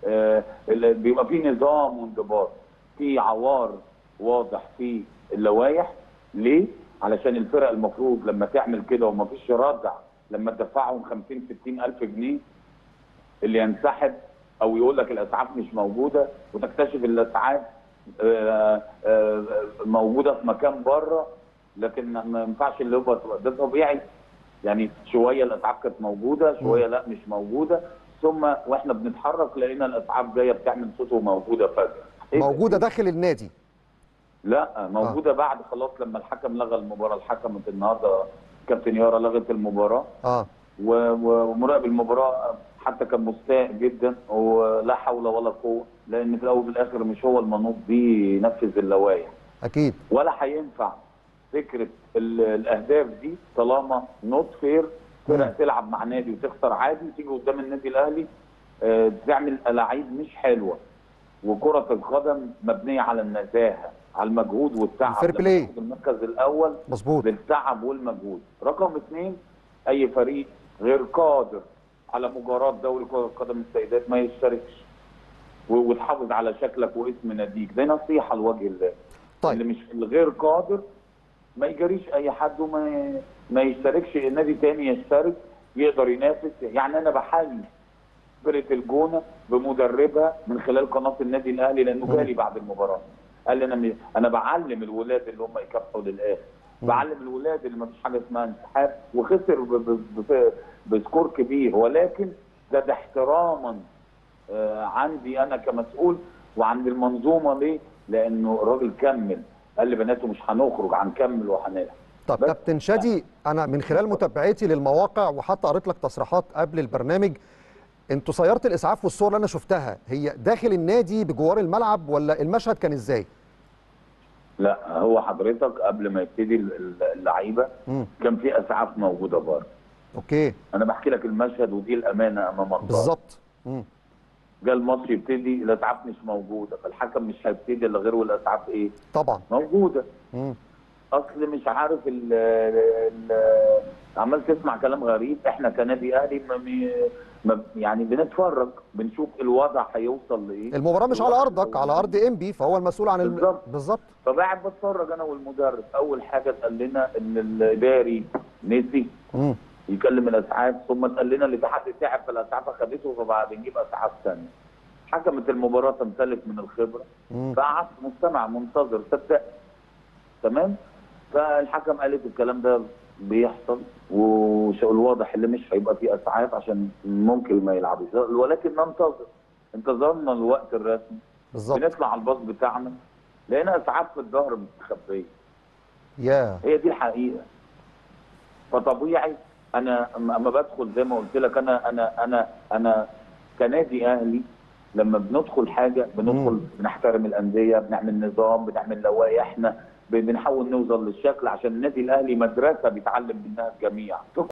آه، اللي بيبقى في نظام وانضباط في عوار واضح في اللوائح ليه؟ علشان الفرق المفروض لما تعمل كده ومفيش ردع لما تدفعهم 50 60 الف جنيه اللي ينسحب او يقول لك الاسعاف مش موجوده وتكتشف الاسعاف آه، آه، موجوده في مكان بره لكن ما ينفعش اللي هو ده طبيعي يعني شويه الاسعاف كانت موجوده شويه لا مش موجوده ثم واحنا بنتحرك لقينا الاسعاف جايه بتعمل صوت وموجوده فجاه إيه ده؟ موجوده داخل النادي لا موجوده بعد خلاص لما الحكم لغى المباراه الحكم النهارده كابتن يارا لغت المباراه اه و- و- ومراقب المباراه حتى كان مستاء جدا ولا حول ولا قوه لان في الاول وفي الاخر مش هو المنوط بيه ينفذ اللوائح اكيد ولا هينفع فكره ال- الاهداف دي طالما نوت فير فرق تلعب مع نادي وتخسر عادي تيجي قدام النادي الاهلي آه، تعمل الاعيب مش حلوه وكره القدم مبنيه على النزاهه على المجهود والتعب الفير لما بلاي. تاخد المركز الاول مظبوط بالتعب والمجهود رقم اثنين اي فريق غير قادر على مجاراة دوري كرة قدم السيدات ما يشتركش و- وتحافظ على شكلك واسم ناديك ده نصيحة لوجه الله طيب. اللي مش الغير قادر ما يجريش اي حد وما ي- ما يشتركش نادي تاني يشترك يقدر ينافس يعني انا بحيي فرقه الجونه بمدربها من خلال قناه النادي الاهلي لانه جالي بعد المباراه قال لي انا م- انا بعلم الولاد اللي هم يكافحوا للاخر بعلم الولاد اللي ما فيش حاجه اسمها انسحاب وخسر ب- ب- ب- بسكور كبير ولكن ده ده احتراما آه، عندي انا كمسؤول وعند المنظومه ليه؟ لانه الراجل كمل قال لبناته مش هنخرج هنكمل وهنلعب طب بس- كابتن شادي انا من خلال متابعتي للمواقع وحتى قريت لك تصريحات قبل البرنامج انتوا سياره الاسعاف والصور اللي انا شفتها هي داخل النادي بجوار الملعب ولا المشهد كان ازاي؟ لا هو حضرتك قبل ما يبتدي ال- ال- اللعيبه مم. كان في اسعاف موجوده بره اوكي انا بحكي لك المشهد ودي الامانه امام الله بالظبط مم. جاء الماتش يبتدي الاسعاف مش موجوده فالحكم مش هيبتدي الا غير والاسعاف ايه طبعا موجوده مم. اصل مش عارف ال ال عمال تسمع كلام غريب احنا كنادي اهلي ما بي- ما يعني بنتفرج بنشوف الوضع هيوصل لايه المباراه مش على ارضك على ارض انبي فهو المسؤول عن الم... بالظبط. بالظبط فقاعد بتفرج انا والمدرب اول حاجه اتقال لنا ان الاداري نسي مم. يكلم الاسعاف ثم اتقال لنا اللي في حد تعب فالاسعاف اخدته فبعد نجيب اسعاف ثانيه حكمت المباراه تمتلك من الخبره مم. فقعدت مستمع منتظر صدق تمام فالحكم قالت الكلام ده بيحصل والواضح اللي مش هيبقى فيه اسعاف عشان ممكن ما يلعبوش ولكن ننتظر انتظرنا الوقت الرسمي بالظبط بنطلع على الباص بتاعنا لقينا اسعاف في الظهر مستخبيه يا هي دي الحقيقه فطبيعي انا اما أما بدخل زي ما قلت لك انا انا انا انا كنادي اهلي لما بندخل حاجه بندخل مم. بنحترم الانديه بنعمل نظام بنعمل لوائح احنا بنحاول نوصل للشكل عشان النادي الاهلي مدرسه بيتعلم منها الجميع